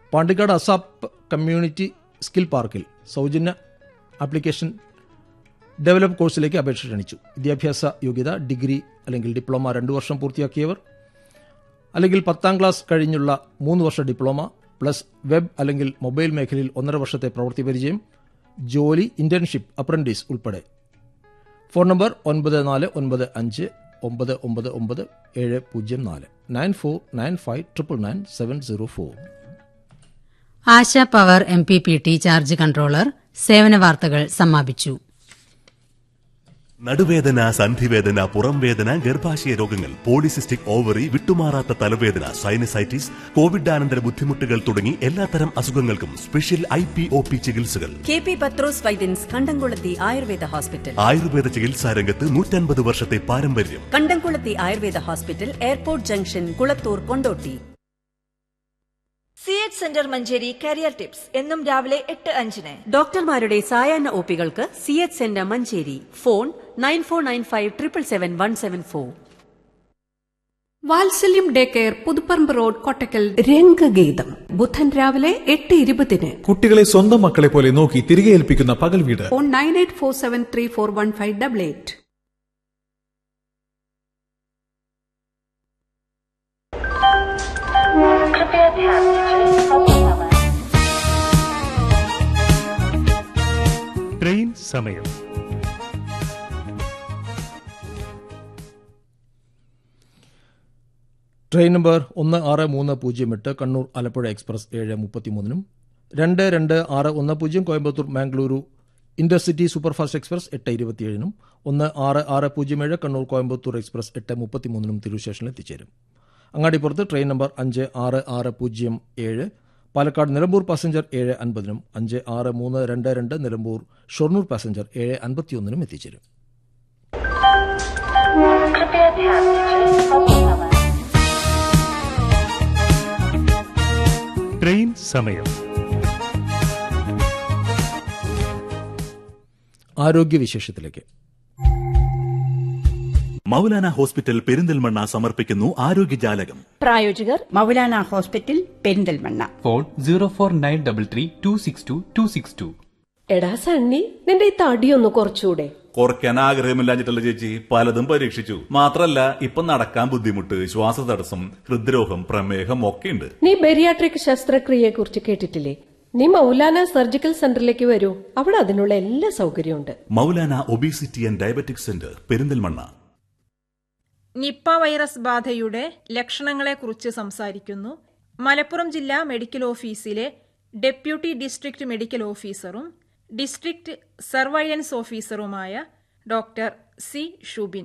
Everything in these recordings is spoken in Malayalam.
പാണ്ടിക്കാട് അസാപ്പ് കമ്മ്യൂണിറ്റി സ്കിൽ പാർക്കിൽ സൗജന്യ ആപ്ലിക്കേഷൻ ഡെവലപ്പ് കോഴ്സിലേക്ക് അപേക്ഷ ക്ഷണിച്ചു വിദ്യാഭ്യാസ യോഗ്യത ഡിഗ്രി അല്ലെങ്കിൽ ഡിപ്ലോമ രണ്ടു വർഷം പൂർത്തിയാക്കിയവർ അല്ലെങ്കിൽ പത്താം ക്ലാസ് കഴിഞ്ഞുള്ള മൂന്ന് വർഷ ഡിപ്ലോമ പ്ലസ് വെബ് അല്ലെങ്കിൽ മൊബൈൽ മേഖലയിൽ ഒന്നര വർഷത്തെ പ്രവൃത്തി പരിചയം ജോലി ഇന്റേൺഷിപ്പ് അപ്രന്റീസ് ഉൾപ്പെടെ ഫോൺ നമ്പർ ഒൻപത് നാല് ഒൻപത് അഞ്ച് ഒമ്പത് ഒമ്പത് ഒമ്പത് ഏഴ് പൂജ്യം നാല് nine four nine five triple nine seven zero four Asha power M P P T charge controller സേവന വാർത്തകൾ സമാപിച്ചു നടുവേദന സന്ധിവേദന പുറംവേദന ഗർഭാശയ രോഗങ്ങൾ പോളിസിസ്റ്റിക് ഓവറി വിട്ടുമാറാത്ത തലവേദന സൈനസൈറ്റിസ് കോവിഡാനന്തര ബുദ്ധിമുട്ടുകൾ തുടങ്ങി എല്ലാത്തരം അസുഖങ്ങൾക്കും special I P O P ചികിത്സകൾ K P Pathros Vaidyans Kandamkulathi Ayurveda hospital Ayurveda ചികിത്സാ രംഗത്ത് നൂറ്റൻപത് വർഷത്തെ പാരമ്പര്യം Kandamkulathi Ayurveda hospital airport junction Kulathur Kondotty C H centre Manjeri career tips എന്നും രാവിലെ എട്ട് അഞ്ചിന് ഡോക്ടർമാരുടെ സായാഹ്ന ഒപികൾക്ക് C H centre Manjeri phone nine four nine five triple seven one seven four Vatsalyam day care Puthuparamba road Kottakkal Rangageetham ബുധൻ രാവിലെ എട്ട് ഇരുപതിന് കുട്ടികളെ സ്വന്തം മക്കളെ പോലെ നോക്കി തിരികെ ഏൽപ്പിക്കുന്ന പകൽ വീട് phone nine eight four seven three four one five double eight train സമയം ട്രെയിൻ നമ്പർ ഒന്ന് ആറ് മൂന്ന് പൂജ്യം എട്ട് കണ്ണൂർ ആലപ്പുഴ എക്സ്പ്രസ് ഏഴ് മുപ്പത്തിമൂന്നിനും രണ്ട് രണ്ട് ആറ് ഒന്ന് പൂജ്യം Coimbatore Mangaluru intercity superfast express എട്ട് ഇരുപത്തിയേഴിനും ഒന്ന് ആറ് ആറ് പൂജ്യം ഏഴ് കണ്ണൂർ കോയമ്പത്തൂർ എക്സ്പ്രസ് എട്ട് മുപ്പത്തിമൂന്നിനും തിരൂർ സ്റ്റേഷനിൽ എത്തിച്ചേരും അങ്ങാടിപ്പുറത്ത് ട്രെയിൻ നമ്പർ അഞ്ച് ആറ് ആറ് പൂജ്യം ഏഴ് പാലക്കാട് നിലമ്പൂർ പാസഞ്ചർ ഏഴ് അൻപതിനും അഞ്ച് ആറ് മൂന്ന് രണ്ട് രണ്ട് നിലമ്പൂർ ഷൊർണൂർ പാസഞ്ചർ ഏഴ് അൻപത്തിയൊന്നിനും എത്തിച്ചേരും ട്രെയിൻ സമയം ആരോഗ്യവിശേഷത്തിലേക്ക് മൗലാന ഹോസ്പിറ്റൽ പെരിന്തൽമണ്ണ സമർപ്പിക്കുന്നു ആരോഗ്യജാലകം പ്രായോജകർ Maulana hospital Perinthalmanna phone zero four nine double three two six two two six two എടാ സണ്ണി നിന്റെ ഈ തടിയൊന്ന് കുറച്ചുകൂടെ കുറയ്ക്കാൻ ആഗ്രഹമില്ലാഞ്ഞിട്ടല്ല ചേച്ചി പലതും പരീക്ഷിച്ചു മാത്രല്ല ഇപ്പൊ നടക്കാൻ ബുദ്ധിമുട്ട് ശ്വാസതടസ്സം ഹൃദ്രോഗം പ്രമേഹം ഒക്കെ ഉണ്ട് നീ ബെരിയാട്രിക് ശസ്ത്രക്രിയയെ കുറിച്ച് കേട്ടിട്ടില്ലേ നീ മൗലാന സർജിക്കൽ സെന്ററിലേക്ക് വരൂ അവിടെ അതിനുള്ള എല്ലാ സൗകര്യമുണ്ട് Maulana obesity and diabetic centre Perinthalmanna Nipah virus ബാധയുടെ ലക്ഷണങ്ങളെക്കുറിച്ച് സംസാരിക്കുന്നു മലപ്പുറം ജില്ലാ മെഡിക്കൽ ഓഫീസിലെ ഡെപ്യൂട്ടി ഡിസ്ട്രിക്ട് മെഡിക്കൽ ഓഫീസറും ഡിസ്ട്രിക്ട് സർവൈലൻസ് ഓഫീസറുമായ ഡോക്ടർ സി ഷുബിൻ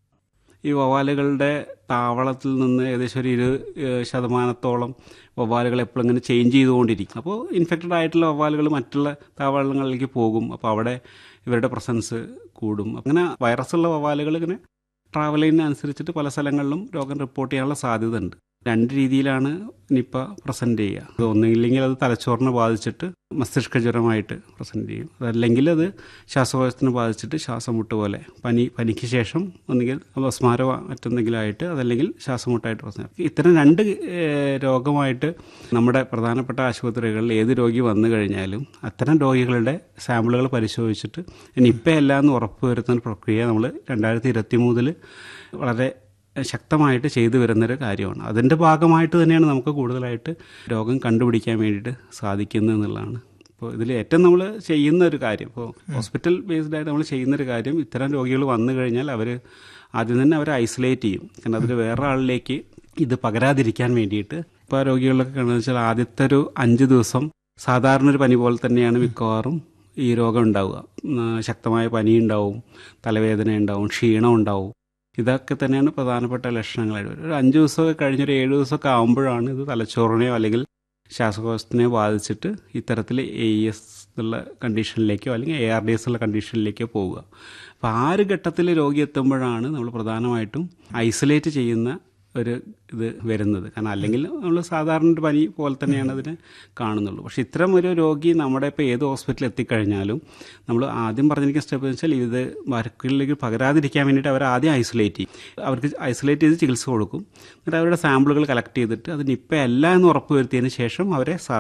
ഈ വവ്വാലുകളുടെ താവളത്തിൽ നിന്ന് ഏകദേശം ഒരു ഇരു ഏഹ് ശതമാനത്തോളം വവ്വാലുകൾ എപ്പോഴും ഇങ്ങനെ ചേഞ്ച് ചെയ്തുകൊണ്ടിരിക്കും അപ്പോൾ ഇൻഫെക്റ്റഡ് ആയിട്ടുള്ള വവ്വാലുകൾ മറ്റുള്ള താവളങ്ങളിലേക്ക് പോകും അപ്പോൾ അവിടെ ഇവരുടെ പ്രസൻസ് കൂടും അങ്ങനെ വൈറസുള്ള വവ്വാലുകൾ ഇങ്ങനെ ട്രാവൽ ചെയ്യുന്നതനുസരിച്ചിട്ട് പല സ്ഥലങ്ങളിലും രോഗം റിപ്പോർട്ട് ചെയ്യാനുള്ള സാധ്യത ഉണ്ട് രണ്ട് രീതിയിലാണ് നിപ്പ പ്രസന്റ് ചെയ്യുക അത് ഒന്നുമില്ലെങ്കിൽ അത് തലച്ചോറിനെ ബാധിച്ചിട്ട് മസ്തിഷ്ക ജ്വരമായിട്ട് പ്രസന്റ് ചെയ്യും അതല്ലെങ്കിൽ അത് ശ്വാസകോശത്തിനെ ബാധിച്ചിട്ട് ശ്വാസം മുട്ട് പോലെ പനി പനിക്ക് ശേഷം ഒന്നുകിൽ അപസ്മാരോ മറ്റെന്തെങ്കിലും ആയിട്ട് അതല്ലെങ്കിൽ ശ്വാസമുട്ടായിട്ട് പ്രസന്റ് ചെയ്യും. ഇത്തരം രണ്ട് ഏഹ്, രോഗമായിട്ട് നമ്മുടെ പ്രധാനപ്പെട്ട ആശുപത്രികളിൽ ഏത് രോഗി വന്നു കഴിഞ്ഞാലും അത്തരം രോഗികളുടെ സാമ്പിളുകൾ പരിശോധിച്ചിട്ട് നിപ്പയല്ല എന്ന് ഉറപ്പുവരുത്തുന്ന പ്രക്രിയ നമ്മൾ രണ്ടായിരത്തി ഇരുപത്തി മൂന്നില് വളരെ ശക്തമായിട്ട് ചെയ്തു വരുന്നൊരു കാര്യമാണ് അതിൻ്റെ ഭാഗമായിട്ട് തന്നെയാണ് നമുക്ക് കൂടുതലായിട്ട് രോഗം കണ്ടുപിടിക്കാൻ വേണ്ടിയിട്ട് സാധിക്കുന്നത് എന്നുള്ളതാണ് ഇപ്പോൾ ഇതിൽ ഏറ്റവും നമ്മൾ ചെയ്യുന്ന ഒരു കാര്യം ഇപ്പോൾ ഹോസ്പിറ്റൽ ബേസ്ഡ് ആയിട്ട് നമ്മൾ ചെയ്യുന്ന ഒരു കാര്യം ഇത്തരം രോഗികൾ വന്നു കഴിഞ്ഞാൽ അവർ ആദ്യം തന്നെ അവരെ ഐസൊലേറ്റ് ചെയ്യും കാരണം അതിൽ വേറെ ആളിലേക്ക് ഇത് പകരാതിരിക്കാൻ വേണ്ടിയിട്ട് ഇപ്പോൾ ആ രോഗികളിലൊക്കെ കാണുന്നത് വെച്ചാൽ ആദ്യത്തെ ഒരു അഞ്ച് ദിവസം സാധാരണ ഒരു പനി പോലെ തന്നെയാണ് മിക്കവാറും ഈ രോഗം ഉണ്ടാവുക ഉം, ശക്തമായ പനി ഉണ്ടാവും തലവേദന ഉണ്ടാവും ക്ഷീണം ഉണ്ടാവും ഇതൊക്കെ തന്നെയാണ് പ്രധാനപ്പെട്ട ലക്ഷണങ്ങളായിട്ട് വരുന്നത്. ഒരു അഞ്ച് ദിവസമൊക്കെ കഴിഞ്ഞൊരു ഏഴ് ദിവസമൊക്കെ ആകുമ്പോഴാണ് ഇത് തലച്ചോറിനെയോ അല്ലെങ്കിൽ ശ്വാസകോശത്തിനെയോ ബാധിച്ചിട്ട് ഇത്തരത്തിൽ എ എസ് എന്നുള്ള കണ്ടീഷനിലേക്കോ അല്ലെങ്കിൽ എ ആർ ഡി എസ് ഉള്ള കണ്ടീഷനിലേക്കോ പോവുക അപ്പോൾ ആ ഒരു ഘട്ടത്തിൽ രോഗി എത്തുമ്പോഴാണ് നമ്മൾ പ്രധാനമായിട്ടും ഐസൊലേറ്റ് ചെയ്യുന്ന ഒരു ഇത് വരുന്നത് കാരണം അല്ലെങ്കിൽ നമ്മൾ സാധാരണ ഒരു പനി പോലെ തന്നെയാണ് അതിനെ കാണുന്നുള്ളൂ പക്ഷെ ഇത്തരം ഒരു രോഗി നമ്മുടെ ഇപ്പോൾ ഏത് ഹോസ്പിറ്റലിൽ എത്തിക്കഴിഞ്ഞാലും നമ്മൾ ആദ്യം പറഞ്ഞിരിക്കുന്ന സ്റ്റെപ്പ് എന്ന് വെച്ചാൽ ഇത് മരക്കുകളിലേക്ക് പകരാതിരിക്കാൻ വേണ്ടിയിട്ട് അവർ ആദ്യം ഐസൊലേറ്റ് ചെയ്യും അവർക്ക് ഐസൊലേറ്റ് ചെയ്ത് ചികിത്സ കൊടുക്കും എന്നിട്ട് അവരുടെ സാമ്പിളുകൾ കളക്ട് ചെയ്തിട്ട് അത് നിപ്പ അല്ല എന്ന് ഉറപ്പ് വരുത്തിയതിന് ശേഷം അവരെ സാ